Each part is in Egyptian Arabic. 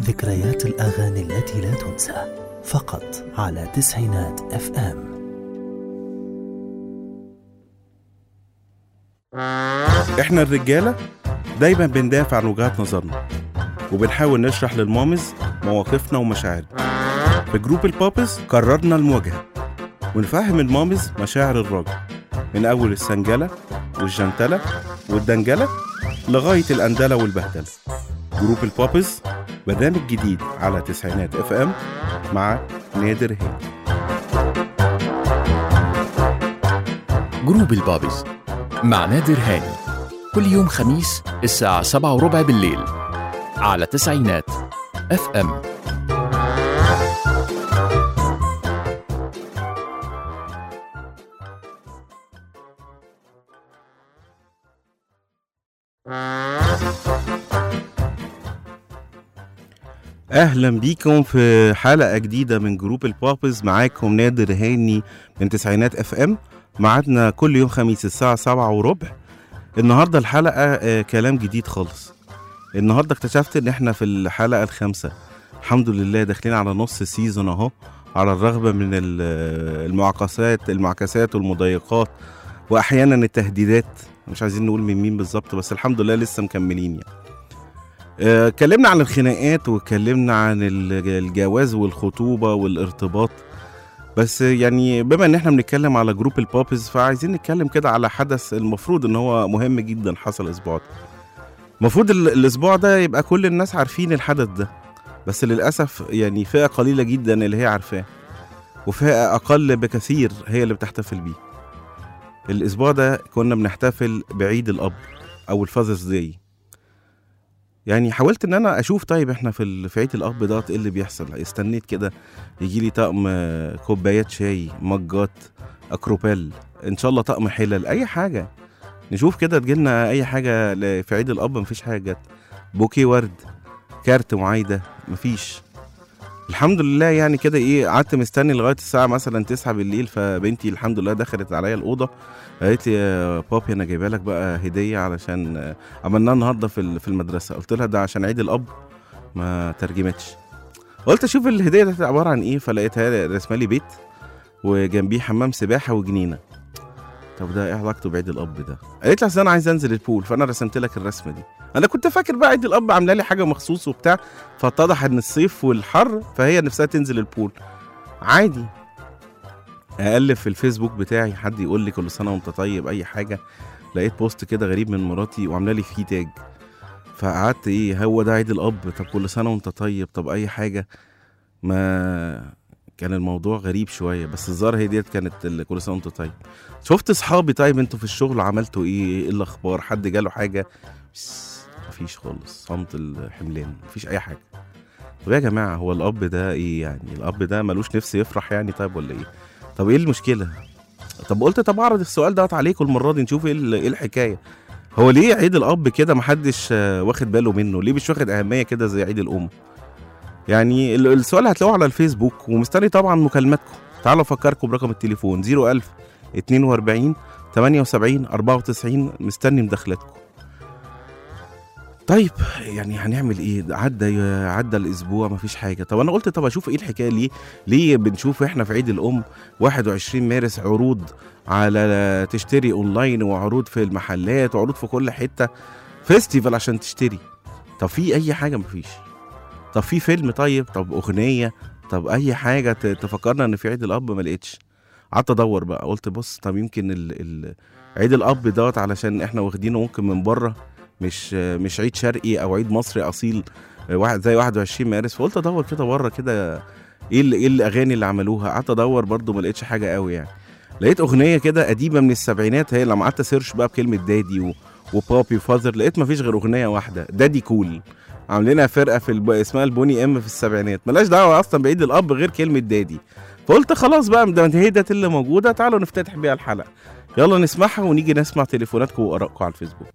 ذكريات الأغاني التي لا تنسى فقط على تسعينات اف ام احنا الرجاله دايما بندافع عن وجهات نظرنا وبنحاول نشرح للمامز مواقفنا ومشاعرنا في جروب البابز قررنا المواجهه ونفهم المامز مشاعر الراجل من اول السنجله والجنتله والدنجله لغايه الاندله والبهدله جروب البابز برنامج جديد على تسعينات اف ام مع نادر هاني جروب البابز مع نادر هاني كل يوم خميس الساعة سبعة وربع بالليل على تسعينات اف ام اهلا بيكم في حلقه جديده من جروب البابز معاكم نادر هاني من تسعينات اف ام ميعادنا كل يوم خميس الساعه سبعة وربع النهارده الحلقه آه، كلام جديد خالص النهارده اكتشفت ان احنا في الحلقه الخامسه الحمد لله داخلين على نص سيزون اهو على الرغم من ال- المعاكسات المعاكسات والمضايقات واحيانا التهديدات مش عايزين نقول من مين بالظبط بس الحمد لله لسه مكملين يعني آه، اتكلمنا عن الخناقات واتكلمنا عن ال- الجواز والخطوبة والارتباط بس يعني بما ان احنا بنتكلم على جروب البابز فعايزين نتكلم كده على حدث المفروض ان هو مهم جدا حصل الاسبوع ده المفروض ال- الاسبوع ده يبقى كل الناس عارفين الحدث ده بس للاسف يعني فئة قليلة جدا اللي هي عارفاه وفئة اقل بكثير هي اللي بتحتفل بيه الاسبوع ده كنا بنحتفل بعيد الاب او الفاذرز داي يعني حاولت ان انا اشوف طيب احنا في ال- في عيد الاب دوت ايه اللي بيحصل استنيت كده يجي لي طقم آه، كوبايات شاي مجات اكروبال ان شاء الله طقم حلل اي حاجه نشوف كده تجيلنا اي حاجه ل- في عيد الاب مفيش حاجه جت بوكيه ورد كارت معايده مفيش الحمد لله يعني كده ايه قعدت مستني لغايه الساعه مثلا 9 بالليل فبنتي الحمد لله دخلت عليا الاوضه قالت لي يا بابي انا جايبه لك بقى هديه علشان آه، عملناها النهارده في ال- في المدرسه قلت لها ده عشان عيد الاب ما ترجمتش قلت اشوف الهديه دي عباره عن ايه فلقيتها رسمه لي بيت وجنبيه حمام سباحه وجنينه طب ده ايه علاقته بعيد الاب ده قالت لي اصل انا عايز انزل البول فانا رسمت لك الرسمه دي انا كنت فاكر بقى عيد الاب عامله لي حاجه مخصوص وبتاع فاتضح ان الصيف والحر فهي نفسها تنزل البول عادي اقلب في الفيسبوك بتاعي حد يقول لي كل سنه وانت طيب اي حاجه لقيت بوست كده غريب من مراتي وعامله لي فيه تاج فقعدت ايه هو ده عيد الاب طب كل سنه وانت طيب طب اي حاجه ما كان الموضوع غريب شويه بس الظاهر هي ديت كانت ال- كل سنه وانت طيب شفت اصحابي طيب انتوا في الشغل عملتوا ايه ايه الاخبار حد جاله حاجه بس مفيش خالص صمت الحملان مفيش اي حاجه طب يا جماعه هو الاب ده ايه يعني الاب ده ملوش نفس يفرح يعني طيب ولا ايه طب ايه المشكله طب قلت طب اعرض السؤال دوت عليكم المره دي نشوف ايه ال- ايه الحكايه هو ليه عيد الاب كده محدش آه، واخد باله منه ليه مش واخد اهميه كده زي عيد الام يعني ال- السؤال هتلاقوه على الفيسبوك ومستني طبعا مكالماتكم تعالوا افكركم برقم التليفون 01000 42 78 94 مستني مداخلاتكم طيب يعني هنعمل ايه عدى عدى الاسبوع مفيش حاجه طب انا قلت طب اشوف ايه الحكايه ليه ليه بنشوف احنا في عيد الام 21 مارس عروض على تشتري اونلاين وعروض في المحلات وعروض في كل حته فيستيفال عشان تشتري طب في اي حاجه مفيش طب في فيلم طيب طب اغنيه طب اي حاجه ت- تفكرنا ان في عيد الاب ما لقيتش قعدت ادور بقى قلت بص طب يمكن ال ال عيد الاب دوت علشان احنا واخدينه ممكن من بره مش مش عيد شرقي او عيد مصري اصيل واحد زي 21 مارس فقلت ادور كده بره كده ايه ال- ايه الاغاني اللي عملوها قعدت ادور برضو ما لقيتش حاجه قوي يعني لقيت اغنيه كده قديمه من السبعينات هي لما قعدت سيرش بقى بكلمه دادي و... وبابي وفاذر لقيت مفيش غير اغنيه واحده دادي كول عاملينها فرقه في الب... اسمها البوني ام في السبعينات ملاش دعوه اصلا بعيد الاب غير كلمه دادي فقلت خلاص بقى ده هي ديت اللي موجوده تعالوا نفتتح بيها الحلقه يلا نسمعها ونيجي نسمع تليفوناتكم وارائكم على الفيسبوك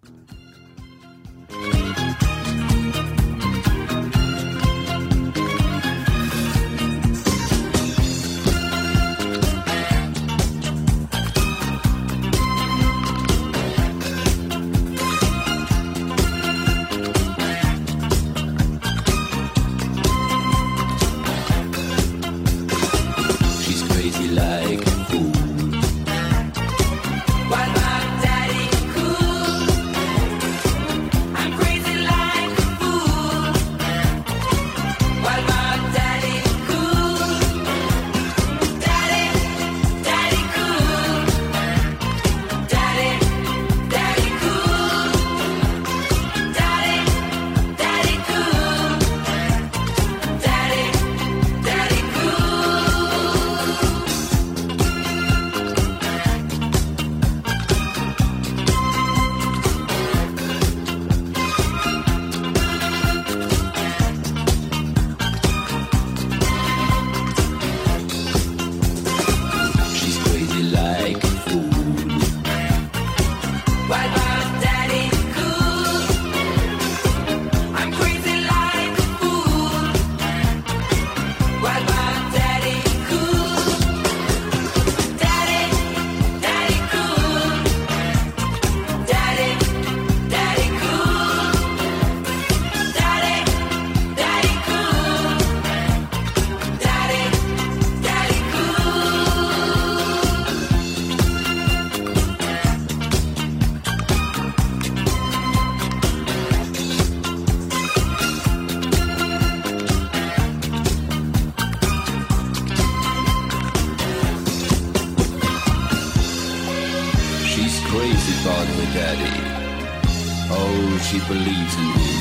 she believes in him.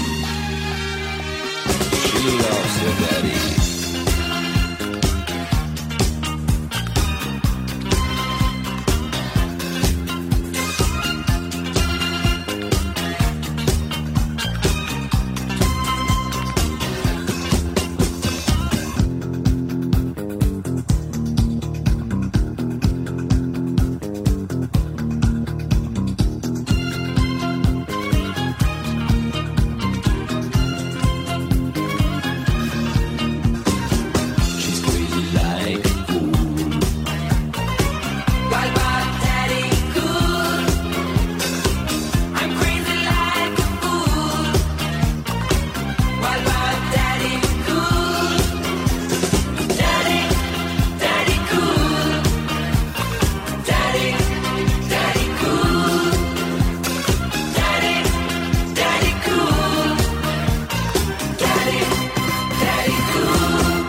She loves her daddy. She's crazy like a fool. Bye bye, daddy, cool. I'm crazy like a fool. Bye bye, daddy, cool. Daddy, daddy, cool. Daddy, daddy, cool. Daddy, daddy, cool. Daddy, daddy, cool.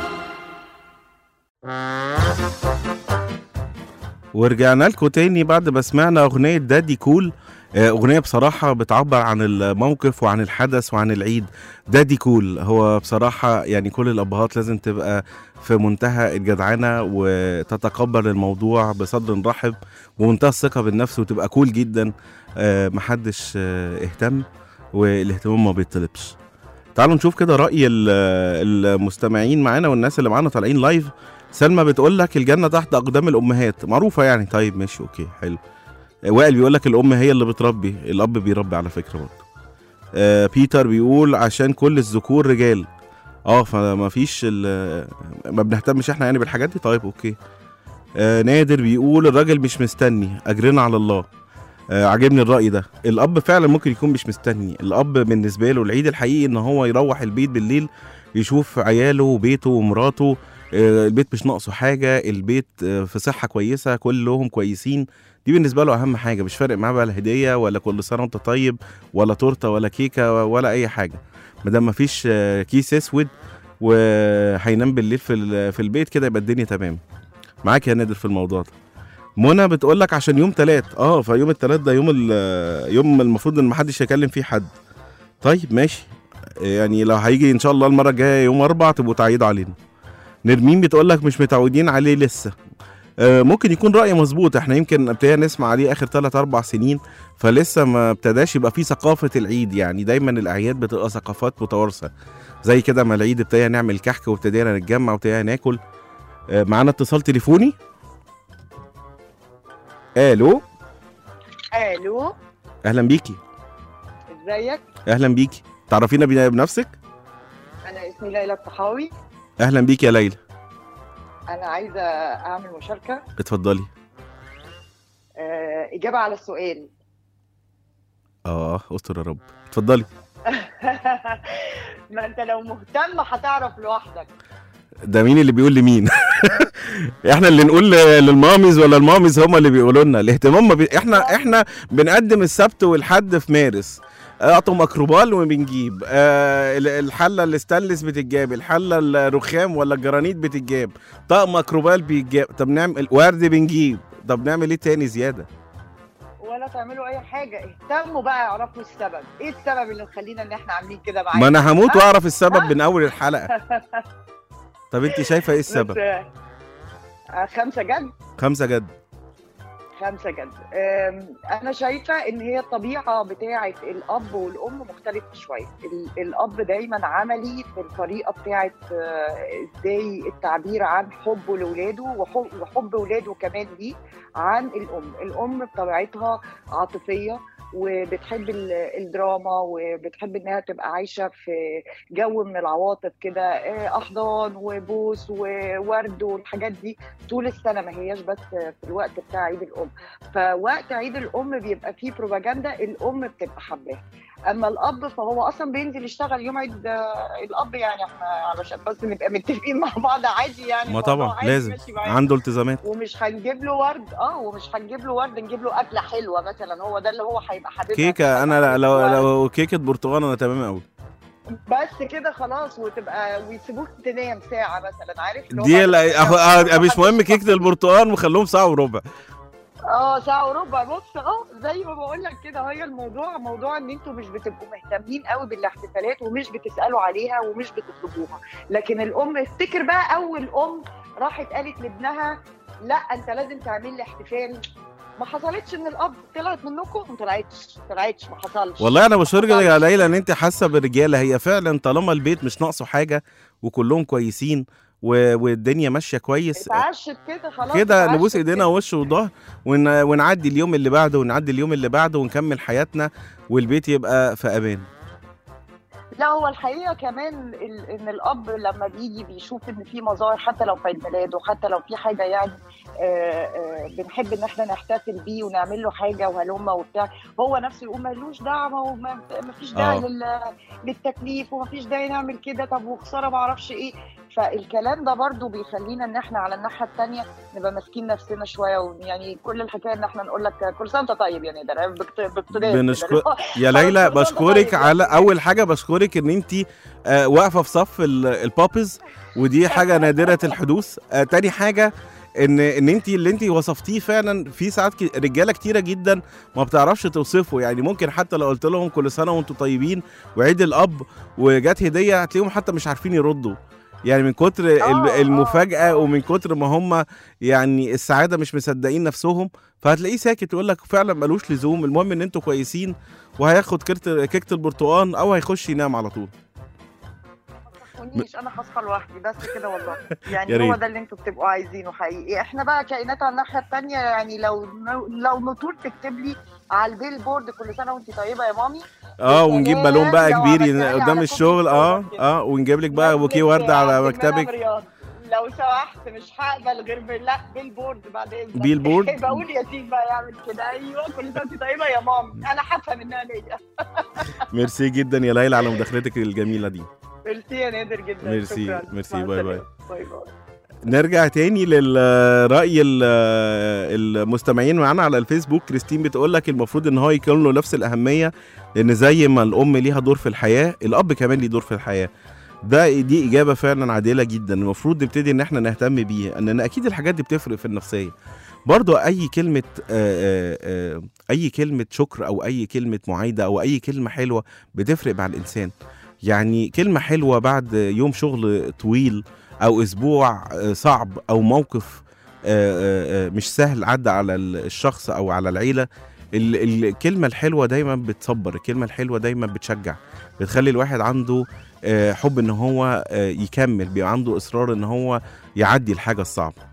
ورجعنا لكم تاني بعد ما سمعنا أغنية دادي كول آه، أغنية بصراحة بتعبر عن الموقف وعن الحدث وعن العيد دادي كول هو بصراحة يعني كل الأبهات لازم تبقى في منتهى الجدعنة وتتقبل الموضوع بصدر رحب ومنتهى الثقة بالنفس وتبقى كول جدا آه، محدش آه، اهتم والاهتمام ما بيطلبش تعالوا نشوف كده رأي ال- المستمعين معانا والناس اللي معانا طالعين لايف سلمى بتقول لك الجنة تحت أقدام الأمهات معروفة يعني طيب ماشي أوكي حلو وائل بيقول لك الأم هي اللي بتربي الأب بيربي على فكرة برضه آه بيتر بيقول عشان كل الذكور رجال اه فما فيش ال- ما بنهتمش احنا يعني بالحاجات دي طيب اوكي آه نادر بيقول الراجل مش مستني اجرنا على الله آه عجبني الرأي ده الأب فعلا ممكن يكون مش مستني الأب بالنسبة له العيد الحقيقي إن هو يروح البيت بالليل يشوف عياله وبيته ومراته آه، البيت مش ناقصه حاجة البيت آه، في صحة كويسة كلهم كويسين دي بالنسبة له أهم حاجة مش فارق معاه بقى الهدية ولا كل سنة وأنت طيب ولا تورتة ولا كيكة ولا أي حاجة مادام مفيش آه، كيس أسود وهينام بالليل في ال- في البيت كده يبقى الدنيا تمام معاك يا نادر في الموضوع ده منى بتقول لك عشان يوم تلات اه فيوم التلات ده يوم ال- يوم المفروض ان محدش يكلم فيه حد طيب ماشي يعني لو هيجي ان شاء الله المره الجايه يوم اربع تبقوا تعيدوا علينا نرمين بتقول لك مش متعودين عليه لسه آه، ممكن يكون رأي مظبوط احنا يمكن ابتدينا نسمع عليه اخر 3 4 سنين فلسه ما ابتداش يبقى في ثقافة العيد يعني دايما الاعياد بتبقى ثقافات متوارثة زي كده ما العيد ابتدينا نعمل كحك وابتدينا نتجمع وابتدينا ناكل آه، معانا اتصال تليفوني الو الو اهلا بيكي ازيك اهلا بيكي تعرفينا بنا- بنفسك انا اسمي ليلى الطحاوي اهلا بيكي يا ليلى انا عايزه اعمل مشاركه اتفضلي آه، اجابه على السؤال اه استر يا رب اتفضلي ما انت لو مهتم هتعرف لوحدك ده مين اللي بيقول لمين احنا اللي نقول ل- للمامز ولا المامز هم اللي بيقولوا لنا الاهتمام ما بي... احنا احنا بنقدم السبت والحد في مارس اطقم اكروبال وبنجيب آه ال- الحله الاستانلس بتتجاب الحله الرخام ولا الجرانيت بتتجاب طقم اكروبال بيتجاب طب نعمل ورد بنجيب طب نعمل ايه تاني زياده ولا تعملوا اي حاجه اهتموا بقى اعرفوا السبب ايه السبب اللي مخلينا ان احنا عاملين كده معاكم ما انا هموت واعرف السبب من اول الحلقه طب انت شايفه ايه السبب بس، آه، خمسه جد خمسه جد خمسة جد أم، أنا شايفة إن هي الطبيعة بتاعة الأب والأم مختلفة شوية ال- الأب دايما عملي في الطريقة بتاعة آه، إزاي التعبير عن حبه لولاده وحب, وحب ولاده كمان ليه عن الأم الأم بطبيعتها عاطفية وبتحب ال- الدراما وبتحب انها تبقى عايشه في جو من العواطف كده آه، احضان وبوس وورد والحاجات دي طول السنه ما هياش بس في الوقت بتاع عيد الام فوقت عيد الام بيبقى فيه بروباجندا الام بتبقى حباها اما الاب فهو اصلا بينزل يشتغل يوم عيد آه، الاب يعني احنا علشان بس نبقى متفقين مع بعض عادي يعني ما الموضوع طبعا عادي لازم ماشي معانا. عنده التزامات ومش هنجيب له ورد اه ومش هنجيب له ورد نجيب له اكله حلوه مثلا هو ده اللي هو هيبقى حاببها كيكه انا فهنجيب لو ورد. لو كيكه برتقال انا تمام قوي بس كده خلاص وتبقى ويسيبوك تنام ساعه مثلا عارف اللي هو دي بعد لا ما أهو- تنام آه، مش محدش مهم يفكر. كيكه البرتقال وخلوهم ساعه وربع اه ساعة وربع بص اه زي ما بقول لك كده هي الموضوع موضوع ان انتوا مش بتبقوا مهتمين قوي بالاحتفالات ومش بتسالوا عليها ومش بتطلبوها لكن الام افتكر بقى اول ام راحت قالت لابنها لا انت لازم تعمل لي احتفال ما حصلتش ان الاب طلعت منكم ما طلعتش طلعتش ما حصلش والله انا بشكرك يا ليلى ان انت حاسه بالرجاله هي فعلا طالما البيت مش ناقصه حاجه وكلهم كويسين و... والدنيا ماشيه كويس اتعشت كده خلاص كده اتعشت نبوس ايدينا كده. ووش وظهر ون... ونعدي اليوم اللي بعده ونعدي اليوم اللي بعده ونكمل حياتنا والبيت يبقى في امان لا هو الحقيقه كمان ال- ان الاب لما بيجي بيشوف ان في مظاهر حتى لو في عيد ميلاده حتى لو في حاجه يعني آه، آه، بنحب ان احنا نحتفل بيه ونعمل له حاجه وهلمه وبتاع هو نفسه يقول ملوش دعوه وما ما فيش داعي آه. لل- للتكليف وما فيش داعي نعمل كده طب وخساره ما اعرفش ايه فالكلام ده برضو بيخلينا ان احنا على الناحيه الثانيه نبقى ماسكين نفسنا شويه ويعني كل الحكايه ان احنا نقول لك كل سنه وانت طيب يعني ده باقت- باقتدار كده. بنشكر يا ليلى خلاص، بشكرك طيب. على اول حاجه بشكرك ان انت آه، واقفه في صف ال- البابز ودي حاجه نادره الحدوث آه، تاني حاجه ان ان انت اللي انت وصفتيه فعلا في ساعات ك- رجاله كتيره جدا ما بتعرفش توصفه يعني ممكن حتى لو قلت لهم كل سنه وانتم طيبين وعيد الاب وجات هديه هتلاقيهم حتى مش عارفين يردوا يعني من كتر ال- آه، المفاجاه آه. ومن كتر ما هم يعني السعاده مش مصدقين نفسهم فهتلاقيه ساكت يقول لك فعلا ملوش لزوم المهم ان انتوا كويسين وهياخد كرت كيكه البرتقال او هيخش ينام على طول تخونيش انا هصحى لوحدي بس كده والله يا يعني ريت. هو ده اللي انتوا بتبقوا عايزينه حقيقي احنا بقى كائنات على الناحيه الثانيه يعني لو لو نطور تكتب لي على البيل بورد كل سنه وانت طيبه يا مامي اه ونجيب سلام بالون بقى لو كبير عملتها ين- لي قدام على الشغل كوبري اه الصور كده. اه ونجيب لك بقى بس بوكيه ورد على عبد المنعم مكتبك رياض. لو سمحت مش هقبل غير بال- لا بيل بورد بعد اذنك بيل بورد؟ بقول ياسين بقى يعمل كده ايوه كل سنه وانت طيبه يا مامي انا هفهم انها ليا ميرسي جدا يا ليلى على مداخلتك الجميله دي ميرسي يا نادر جدا ميرسي، شكراً. ميرسي، مع باي باي. السلامة. باي باي نرجع تاني للرأي ال- المستمعين معانا على الفيسبوك كريستين بتقول لك المفروض ان هو يكون له نفس الأهمية لأن زي ما الأم ليها دور في الحياة الأب كمان ليه دور في الحياة ده دي إجابة فعلا عادلة جدا المفروض نبتدي إن احنا نهتم بيها أن أكيد الحاجات دي بتفرق في النفسية برضو أي كلمة آه، آه، آه، أي كلمة شكر أو أي كلمة معايدة أو أي كلمة حلوة بتفرق مع الإنسان يعني كلمة حلوة بعد يوم شغل طويل او اسبوع آه، صعب او موقف آه، آه، آه، مش سهل عدى على ال- الشخص او على العيله ال- الكلمه الحلوه دايما بتصبر الكلمه الحلوه دايما بتشجع بتخلي الواحد عنده آه، حب ان هو آه، يكمل بيبقى عنده اصرار ان هو يعدي الحاجه الصعبه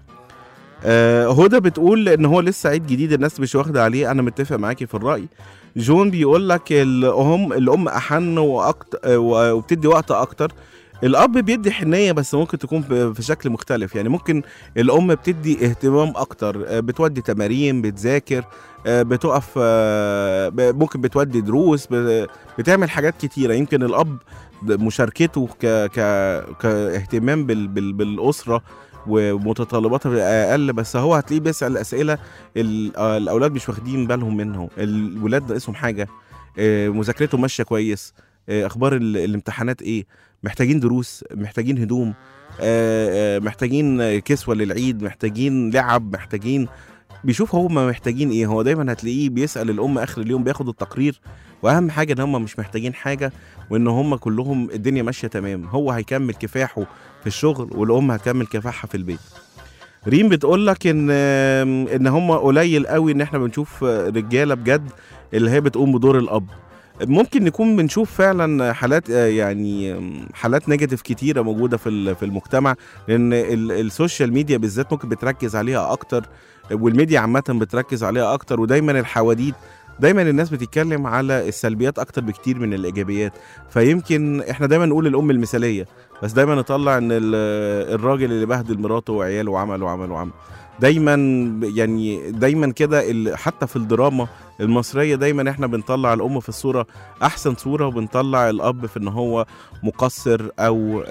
آه، هدى بتقول ان هو لسه عيد جديد الناس مش واخده عليه انا متفق معاكي في الراي جون بيقول لك الام الام احن واكتر وبتدي وقت اكتر الاب بيدي حنيه بس ممكن تكون ب- في شكل مختلف يعني ممكن الام بتدي اهتمام اكتر آه، بتودي تمارين بتذاكر آه، بتقف آه، ب- ممكن بتودي دروس ب- بتعمل حاجات كتيره يمكن الاب مشاركته ك ك كاهتمام بال بال بالاسره ومتطلباتها بتبقى اقل بس هو هتلاقيه بيسال اسئله ال- آه، الاولاد مش واخدين بالهم منه الولاد ناقصهم حاجه آه، مذاكرتهم ماشيه كويس آه، اخبار ال- الامتحانات ايه محتاجين دروس محتاجين هدوم آه، آه، محتاجين كسوه للعيد محتاجين لعب محتاجين بيشوف هم محتاجين ايه هو دايما هتلاقيه بيسال الام اخر اليوم بياخد التقرير واهم حاجه ان هم مش محتاجين حاجه وان هم كلهم الدنيا ماشيه تمام هو هيكمل كفاحه في الشغل والام هتكمل كفاحها في البيت ريم بتقول لك ان ان هم قليل قوي ان احنا بنشوف رجاله بجد اللي هي بتقوم بدور الاب ممكن نكون بنشوف فعلا حالات آه، يعني آم، حالات نيجاتيف كتيره موجوده في ال- في المجتمع لان ال- السوشيال ميديا بالذات ممكن بتركز عليها اكتر والميديا عامه بتركز عليها اكتر ودايما الحواديت دايما الناس بتتكلم على السلبيات اكتر بكتير من الايجابيات فيمكن احنا دايما نقول الام المثاليه بس دايما نطلع ان ال- الراجل اللي بهدل مراته وعياله وعمل وعمل وعمل دايما يعني دايما كده ال- حتى في الدراما المصريه دايما احنا بنطلع الام في الصوره احسن صوره وبنطلع الاب في ان هو مقصر او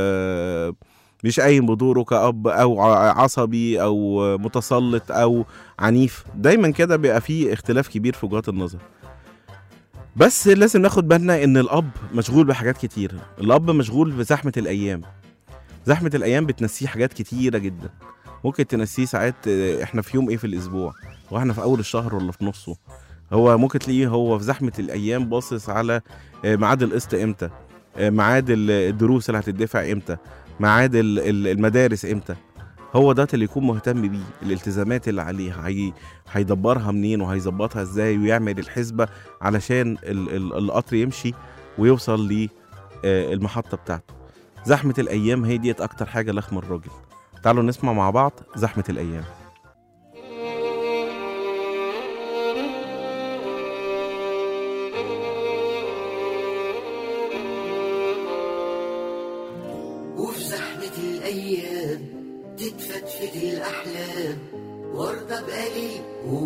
آه مش قايم بدوره كأب أو ع- عصبي أو متسلط أو عنيف دايما كده بيبقى فيه اختلاف كبير في وجهات النظر بس لازم ناخد بالنا ان الاب مشغول بحاجات كتير الاب مشغول بزحمه الايام زحمه الايام بتنسيه حاجات كتيره جدا ممكن تنسيه ساعات آه، احنا في يوم ايه في الاسبوع واحنا في اول الشهر ولا في نصه هو ممكن تلاقيه هو في زحمه الايام باصص على آه، ميعاد القسط امتى آه، ميعاد ال- الدروس اللي هتدفع امتى ميعاد ال- ال- المدارس امتى هو ده اللي يكون مهتم بيه الالتزامات اللي عليه هي هيدبرها منين وهيظبطها ازاي ويعمل الحسبه علشان ال- ال- القطر يمشي ويوصل للمحطه بتاعته زحمه الايام هي ديت اكتر حاجه لخم الراجل تعالوا نسمع مع بعض زحمه الايام وفي زحمة الأيام تتفتفت الأحلام وارضى بقليل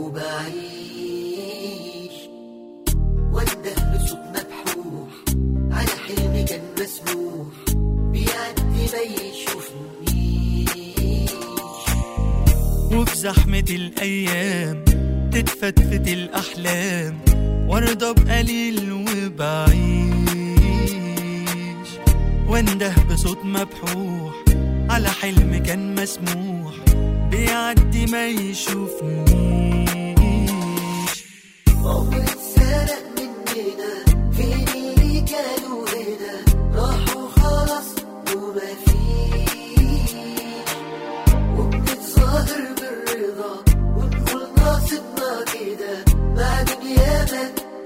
وبعيش وانده بصوت مبحوح على حلم كان مسموح بيعدي ما يشوفنيش وفي زحمة الأيام تتفتفت الأحلام وارضى بقليل وبعيش وانده بصوت مبحوح على حلم كان مسموح بيعدي ما يشوفنيش عمر اتسرق مننا فين اللي كانوا هنا راحوا خلاص وما فيش وبنتظاهر بالرضا ونقول ناصبنا كده مع دنيا ما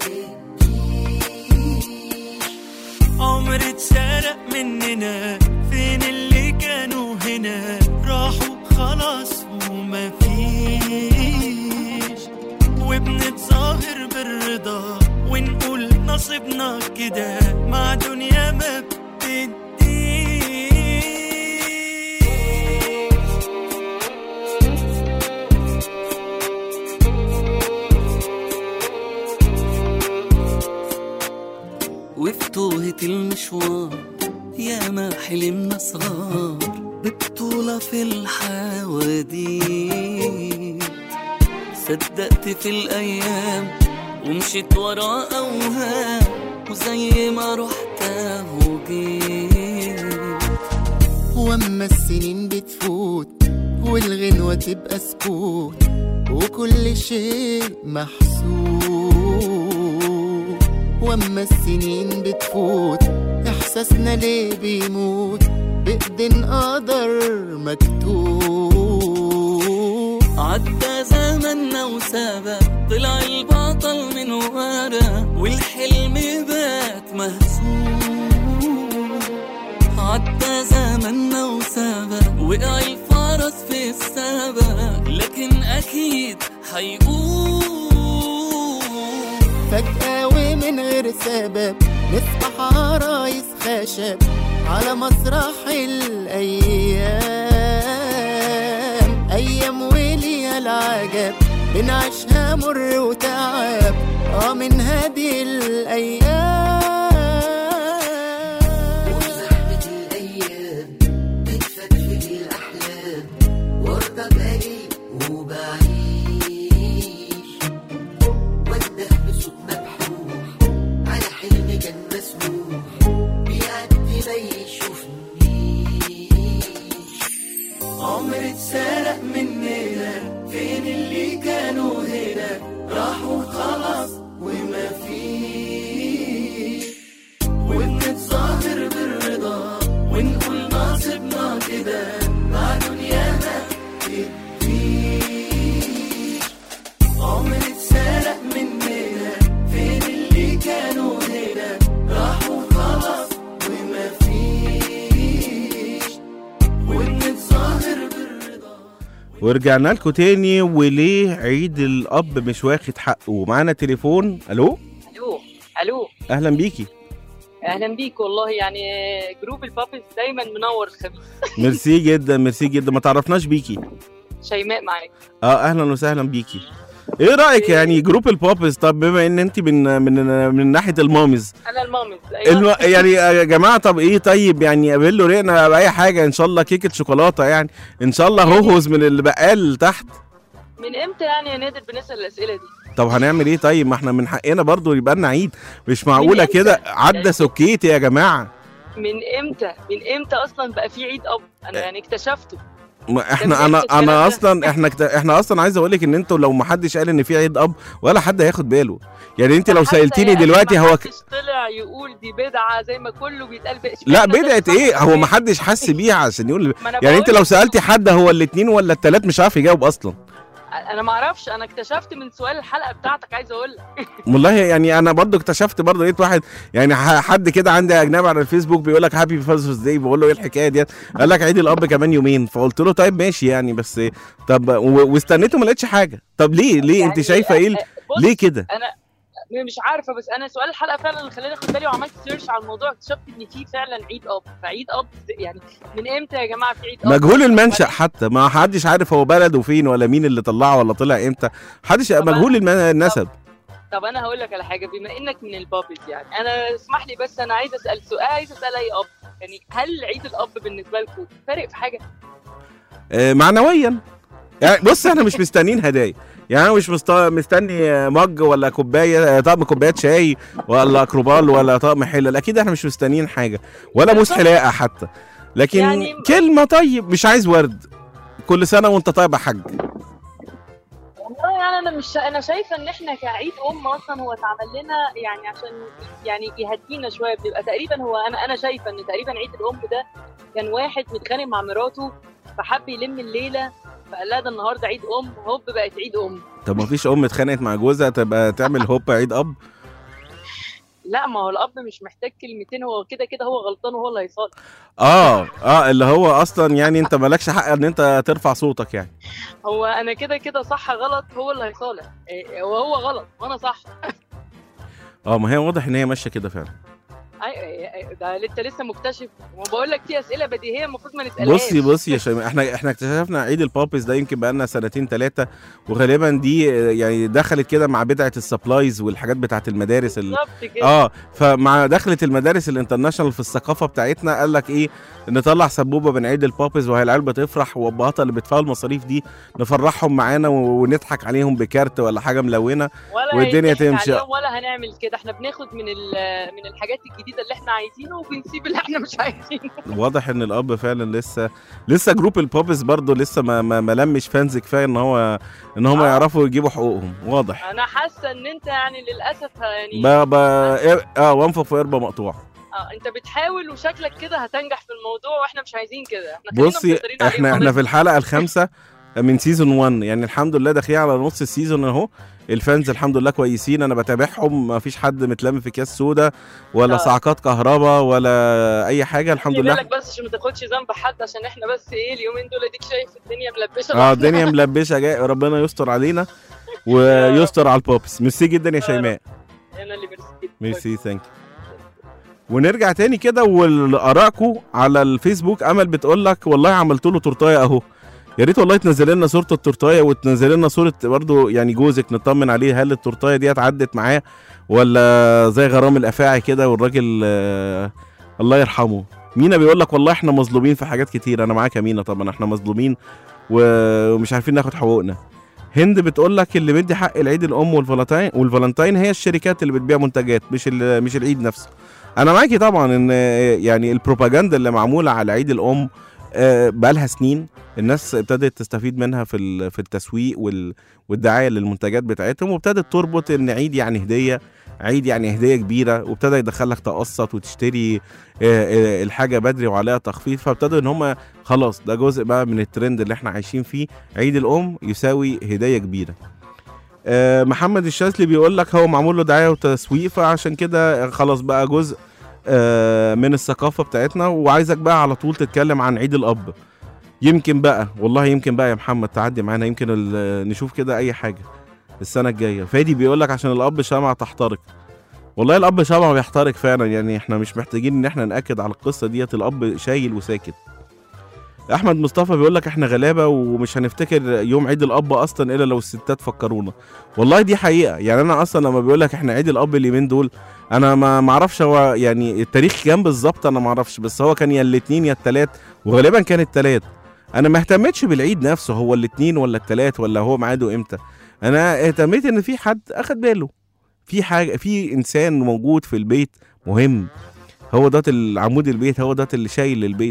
تديش عمر اتسرق مننا فين اللي كانوا هنا راحوا خلاص وما فيش وبنتظاهر بالرضا ونقول نصيبنا كده مع دنيا ما بتديش وفي توهة المشوار يا ما حلمنا صغار ببطولة في الحواديت صدقت في الأيام ومشيت ورا أوهام وزي ما رحت وجيت واما السنين بتفوت والغنوة تبقى سكوت وكل شيء محسوب واما السنين بتفوت احساسنا ليه بيموت بإيدين قدر مكتوب عدى زمننا وسابق طلع البطل من ورا والحلم بات مهزوم عدى زمننا وسابق وقع الفرس في السبق لكن أكيد هيقوم فجأة ومن غير سبب نصبح عرايس خشب على مسرح الأيام أيام وليها العجب بنعيشها مر وتعب اه من هذه الأيام وزحمة الأيام تتفتفت الأحلام وارضى بقليل وبعيش وانده بصوت مبحوح على حلم كان مسموح بيعدي ما يشوفنيش عمر اتسرق مننا فين اللي كانوا هنا راحوا خلاص وما فيش وبنتظاهر بالرضا ونقول ناصبنا كده مع دنيا ما تديش عمر اتسرق مننا فين اللي كانوا هنا راحوا خلاص وما فيش وبنتظاهر بالرضا ورجعنا لكم تاني وليه عيد الاب مش واخد حقه ومعانا تليفون الو الو الو اهلا بيكي اهلا بيك والله يعني جروب البابلز دايما منور الخميس ميرسي جدا ميرسي جدا ما تعرفناش بيكي شيماء معاك اه اهلا وسهلا بيكي ايه رايك يعني جروب البوبز طب بما ان انت من من من ناحيه المامز انا المامز الم... ايوه يعني يا جماعه طب ايه طيب يعني قابلوا ريقنا باي حاجه ان شاء الله كيكه شوكولاته يعني ان شاء الله هوهوز من البقال تحت من امتى يعني يا نادر بنسال الاسئله دي طب هنعمل ايه طيب ما احنا من حقنا برضو يبقى لنا عيد مش معقوله إمتى؟ كده عدى سكيت يا جماعه من امتى من امتى اصلا بقى في عيد اب انا يعني اكتشفته ما احنا ده انا بجد الكلام انا ده. اصلا احنا كت- احنا اصلا عايز اقول لك ان انتوا لو ما حدش قال ان في عيد اب ولا حد هياخد باله يعني انت لو حتى سالتيني يا أخي دلوقتي ما هو ك... حدش طلع يقول دي بدعه زي ما كله بيتقال بقى لا اشمعنى ده بدعه صح ايه هو وده ما حدش حس بيها عشان يقول ما أنا يعني انت بقول لو لك سالتي حد هو الاثنين ولا الثلاث مش عارف يجاوب اصلا انا ما اعرفش انا اكتشفت من سؤال الحلقه بتاعتك عايز اقول لك والله يعني انا برضو اكتشفت برضو لقيت واحد يعني ح- حد كده عندي اجنبي على الفيسبوك بيقول لك هابي فاذرز داي بقول له ايه الحكايه ديت قال لك عيد الاب كمان يومين فقلت له طيب ماشي يعني بس طب و- واستنيته ما لقيتش حاجه طب ليه ليه انت يعني شايفه ايه ال- بص، ليه كده انا مش عارفه بس انا سؤال الحلقه فعلا اللي خلاني اخد بالي وعملت سيرش على الموضوع اكتشفت ان في فعلا عيد اب فعيد اب يعني من امتى يا جماعه في عيد اب مجهول المنشأ حتى ما حدش عارف هو بلده فين ولا مين اللي طلعه ولا طلع امتى حدش طب مجهول أنا- الم- النسب طب انا هقول لك على حاجه بما انك من البابز يعني انا اسمح لي بس انا عايز اسال سؤال عايز اسال اي اب يعني هل عيد الاب بالنسبه لكم فارق في حاجه؟ آه، معنويا يعني بص احنا مش مستنيين هدايا يعني انا مش مست- مستني آه، مج ولا كوبايه آه، طقم كوبايات شاي ولا كروبال ولا طقم حلل اكيد احنا مش مستنيين حاجه ولا موس حلاقه حتى لكن يعني- كلمه طيب مش عايز ورد كل سنه وانت طيب يا حاج والله يعني انا مش انا شايفه ان احنا كعيد ام اصلا هو اتعمل لنا يعني عشان يعني يهدينا شويه بيبقى تقريبا هو انا انا شايفه ان تقريبا عيد الام ده كان واحد متخانق مع مراته فحب يلم الليله فقال لها ده النهارده عيد ام هوب بقت عيد ام طب ما فيش ام اتخانقت مع جوزها تبقى تعمل هوب عيد اب لا ما هو الاب مش محتاج كلمتين هو كده كده هو غلطان وهو اللي هيصالح اه اه اللي هو اصلا يعني انت مالكش حق ان انت ترفع صوتك يعني هو انا كده كده صح غلط هو اللي هيصالح إيه، وهو غلط وانا صح اه ما هي واضح ان هي ماشيه كده فعلا أي- أي- ده انت لسه مكتشف وبقول لك في اسئله بديهيه المفروض ما نسالهاش بصي بصي يا شيماء احنا احنا اكتشفنا عيد البابس ده يمكن بقالنا سنتين ثلاثه وغالبا دي آه، يعني دخلت كده مع بدعه السبلايز والحاجات بتاعت المدارس ال... بالظبط كده اه فمع دخلت المدارس الانترناشونال في الثقافه بتاعتنا قال لك ايه نطلع سبوبه من عيد البابس وهي العيال بتفرح وابهاتها اللي بيدفعوا المصاريف دي نفرحهم معانا و- ونضحك عليهم بكارت ولا حاجه ملونه ولا والدنيا هيضحك تمشي. عليهم ولا هنعمل كده احنا بناخد من ال- من الحاجات الجديده اللي احنا عايزينه وبنسيب اللي احنا مش عايزينه واضح ان الاب فعلا لسه لسه جروب البابس برضه لسه ما ما, ما لمش فانز كفايه ان هو ان هم آه. يعرفوا يجيبوا حقوقهم واضح انا حاسه ان انت يعني للاسف يعني ب... ب... اه وانفخ في قربه مقطوع اه انت بتحاول وشكلك كده هتنجح في الموضوع واحنا مش عايزين كده احنا خلينا بصي مسيطرين عليه احنا احنا خالص. في الحلقه الخامسه من سيزون 1 يعني الحمد لله داخلين على نص السيزون اهو الفانز الحمد لله كويسين انا بتابعهم ما فيش حد متلم في اكياس سودا ولا آه. صعقات كهرباء ولا اي حاجه الحمد خلي لله بالك بس عشان ما تاخدش ذنب حد عشان احنا بس ايه اليومين دول اديك شايف الدنيا ملبشه اه لوحدها. الدنيا ملبشه جاي ربنا يستر علينا ويستر على البوبس ميرسي جدا يا شيماء انا اللي ميرسي جدا. ميرسي ثانك ونرجع تاني كده وارائكم على الفيسبوك امل بتقول لك والله عملت له تورتايه اهو يا ريت والله تنزل لنا صوره التورتايه وتنزل لنا صوره برضو يعني جوزك نطمن عليه هل التورتايه دي عدت معاه ولا زي غرام الافاعي كده والراجل آه الله يرحمه مينا بيقول لك والله احنا مظلومين في حاجات كتير انا معاك يا مينا طبعا احنا مظلومين و- ومش عارفين ناخد حقوقنا هند بتقول لك اللي مدي حق العيد الام والفالنتين والفالنتين هي الشركات اللي بتبيع منتجات مش ال- مش العيد نفسه انا معاكي طبعا ان آه، يعني البروباجندا اللي معموله على عيد الام آه، بقالها سنين الناس ابتدت تستفيد منها في ال- في التسويق وال- والدعايه للمنتجات بتاعتهم وابتدت تربط ان عيد يعني هديه عيد يعني هديه كبيره وابتدى يدخلك تقسط وتشتري آه، آه، الحاجه بدري وعليها تخفيض فابتدوا ان هم خلاص ده جزء بقى من الترند اللي احنا عايشين فيه عيد الام يساوي هديه كبيره آه، محمد الشاذلي بيقول لك هو معمول له دعايه وتسويق فعشان كده خلاص بقى جزء آه، من الثقافه بتاعتنا وعايزك بقى على طول تتكلم عن عيد الاب يمكن بقى والله يمكن بقى يا محمد تعدي معانا يمكن ال- نشوف كده اي حاجه السنه الجايه فادي بيقول لك عشان الاب شمعة تحترق والله الاب شمعة بيحترق فعلا يعني احنا مش محتاجين ان احنا ناكد على القصه ديت الاب شايل وساكت احمد مصطفى بيقول لك احنا غلابه ومش هنفتكر يوم عيد الاب اصلا الا لو الستات فكرونا والله دي حقيقه يعني انا اصلا لما بيقول لك احنا عيد الاب اليومين دول انا ما ما اعرفش هو يعني التاريخ كام بالظبط انا ما اعرفش بس هو كان يا الاثنين يا الثلاث وغالبا كان الثلاث انا ما اهتمتش بالعيد نفسه هو الاثنين ولا الثلاث ولا هو ميعاده امتى انا اهتميت ان في حد اخد باله في حاجه في انسان موجود في البيت مهم هو ده العمود البيت هو ده اللي شايل البيت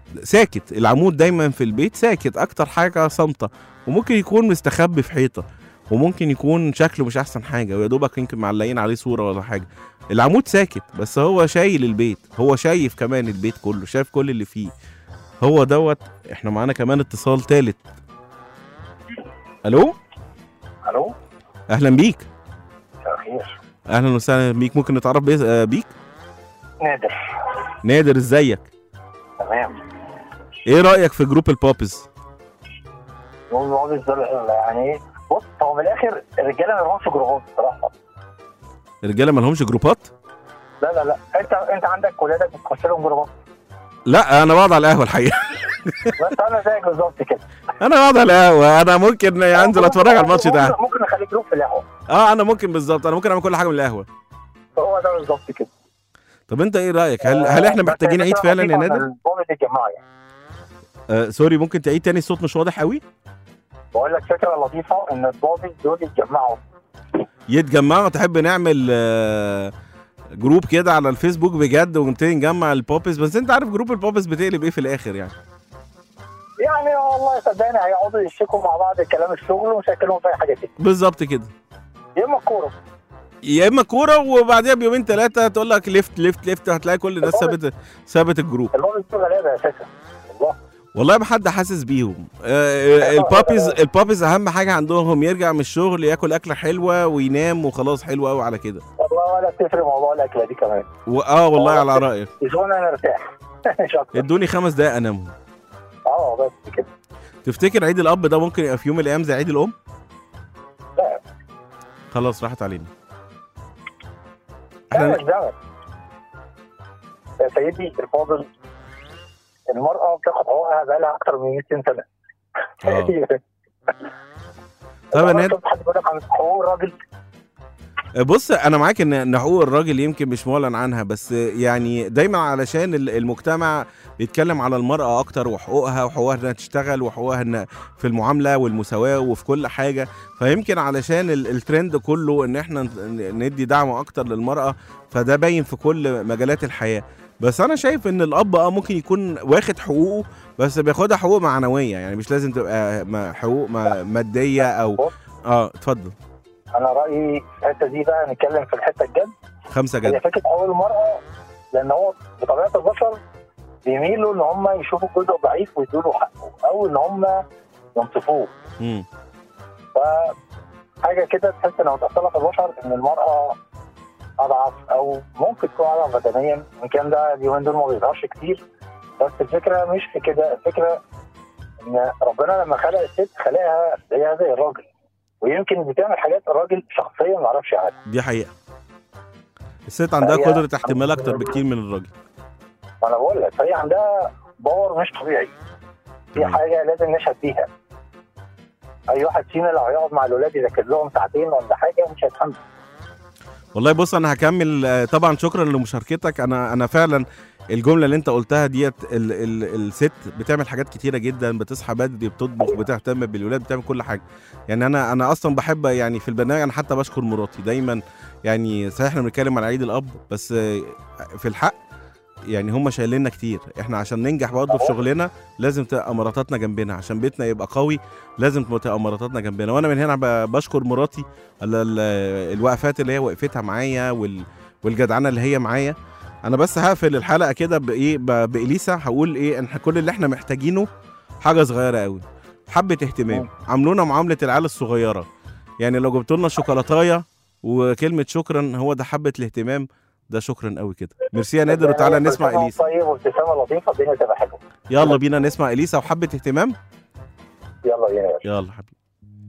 ساكت العمود دايما في البيت ساكت اكتر حاجه صامته وممكن يكون مستخبي في حيطه وممكن يكون شكله مش احسن حاجه ويا دوبك يمكن معلقين عليه صوره ولا حاجه العمود ساكت بس هو شايل البيت هو شايف كمان البيت كله شايف كل اللي فيه هو دوت احنا معانا كمان اتصال تالت الو الو اهلا بيك مساء الخير اهلا وسهلا بيك ممكن نتعرف بي- آه، بيك نادر نادر ازيك تمام ايه رايك في جروب البوبز يوم الوظيف ده يعني ايه بص هو من الاخر الرجاله ما لهمش جروبات بصراحه الرجاله ما لهمش جروبات لا لا لا انت انت عندك ولادك بتخش لهم جروبات لا انا بقعد على القهوه الحقيقه بس انا زيك بالظبط كده انا بقعد على القهوه انا ممكن انزل اتفرج على الماتش ده ممكن- ممكن نخلي جروب في القهوه اه انا ممكن بالظبط انا ممكن اعمل كل حاجه من القهوه هو ده بالظبط كده طب انت ايه رايك هل هل احنا بس محتاجين عيد الفكرة فعلا يا لطيفة إن نادر البوبي دي الجماعه يعني آه سوري ممكن تعيد تاني الصوت مش واضح قوي بقول لك فكره لطيفه ان البوبي دول يتجمعوا يتجمعوا تحب نعمل آه جروب كده على الفيسبوك بجد ونبتدي نجمع البوبز بس انت عارف جروب البوبز بتقلب ايه في الاخر يعني يعني والله صدقني هيقعدوا يشتكوا مع بعض كلام الشغل ومش هيتكلموا في اي حاجه تاني بالظبط كده يا اما الكوره يا اما كوره وبعديها بيومين ثلاثه تقول لك ليفت ليفت ليفت هتلاقي كل الناس سابت سابت الجروب البوبي دول غلابه اساسا والله والله ما حد حاسس بيهم آه، البابيز البابيز اهم حاجه عندهم يرجع من الشغل ياكل اكله حلوه وينام وخلاص حلو قوي على كده والله ولا بتفرق موضوع الاكله دي كمان واه والله على رايك يزون انا ارتاح مش اكتر ادوني خمس دقايق انامهم اه بس كده تفتكر عيد الاب ده ممكن يبقى في يوم من الايام زي عيد الام لا خلاص راحت علينا لا مش دعوه يا سيدي الفاضل المرأة بتاخد حقوقها بقالها أكتر من 200 سنة. اه طب يا نادر شفت حد بيقول لك عن حقوق الراجل بص انا معاك ان ان حقوق الراجل يمكن مش معلن عنها بس يعني دايما علشان ال- المجتمع بيتكلم على المرأة اكتر وحقوقها وحقوقها انها تشتغل وحقوقها ان في المعاملة والمساواة وفي كل حاجة فيمكن علشان ال- الترند كله ان احنا ن- ندي دعم اكتر للمرأة فده باين في كل مجالات الحياة بس انا شايف ان الاب اه ممكن يكون واخد حقوقه بس بياخدها حقوق معنوية يعني مش لازم تبقى ما- حقوق ما- مادية او اه اتفضل أنا رأيي في الحتة دي بقى نتكلم في الحتة الجد خمسة هي جد فكرة حقوق المرأة لأن هو بطبيعة البشر بيميلوا إن هم يشوفوا جزء ضعيف ويدوا له حقه أو إن هم ينصفوه مم. فحاجة كده تحس إن متأصلة في البشر إن المرأة أضعف أو ممكن تكون أضعف بدنيا إن كان ده اليومين دول ما بيظهرش كتير بس الفكرة مش في كده الفكرة إن ربنا لما خلق الست خلقها زيها زي الراجل ويمكن بتعمل حاجات الراجل شخصيا ما يعرفش يعملها دي حقيقة الست عندها فهي- قدرة احتمال أكتر بكتير من الراجل وانا بقول لك فهي عندها باور مش طبيعي دي حاجه لازم نشهد بيها اي واحد فينا لو هيقعد مع الاولاد يذاكر لهم ساعتين ولا حاجه مش هيتحمل والله بص أنا هكمل آه، طبعا شكرا لمشاركتك أنا أنا فعلا الجملة اللي أنت قلتها ديت ال ال الست بتعمل حاجات كتيرة جدا بتصحى بدري بتطبخ بتهتم بالولاد بتعمل كل حاجة يعني أنا أنا أصلا بحب يعني في البرنامج أنا حتى بشكر مراتي دايما يعني صحيح احنا بنتكلم على عيد الأب بس آه، في الحق يعني هم شايليننا كتير احنا عشان ننجح برضه في شغلنا لازم تبقى مراتاتنا جنبنا عشان بيتنا يبقى قوي لازم تبقى مراتاتنا جنبنا وانا من هنا ب- بشكر مراتي على ال- الوقفات اللي هي وقفتها معايا وال والجدعنه اللي هي معايا انا بس هقفل الحلقه كده بايه ب- باليسا هقول ايه ان كل اللي احنا محتاجينه حاجه صغيره قوي حبه اهتمام عاملونا معامله العيال الصغيره يعني لو جبتوا لنا شوكولاتايه وكلمه شكرا هو ده حبه الاهتمام ده شكرا قوي كده ميرسي يا نادر وتعالى نسمع ابتسامة اليسا طيب وابتسامه لطيفه الدنيا تبقى حلوه يلا بينا نسمع اليسا وحبه اهتمام يلا بينا يا يلا حبيبي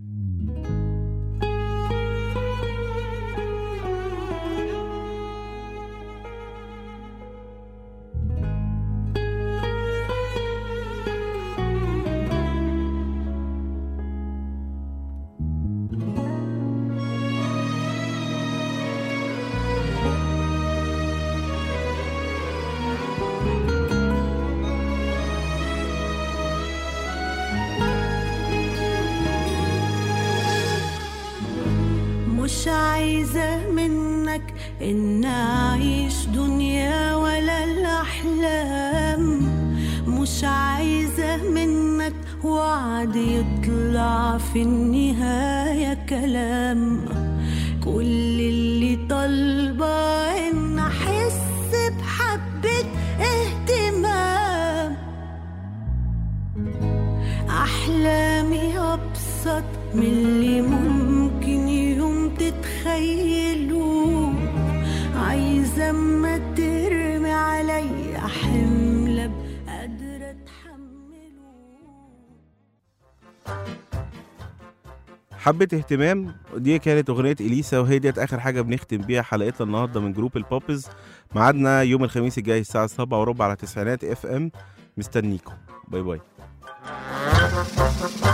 مش عايزة منك إن أعيش دنيا ولا الأحلام مش وعد يطلع في النهاية كلام كل اللي طالبة إن أحس بحبة اهتمام أحلامي أبسط من اللي ممكن يوم تتخيلوه عايزة أما ترمي عليا حمل قادرة حبة اهتمام دي كانت أغنية إليسا وهي ديت آخر حاجة بنختم بيها حلقتنا النهاردة من جروب البوبز ميعادنا يوم الخميس الجاي الساعة 7 وربع على تسعينات اف ام مستنيكم باي باي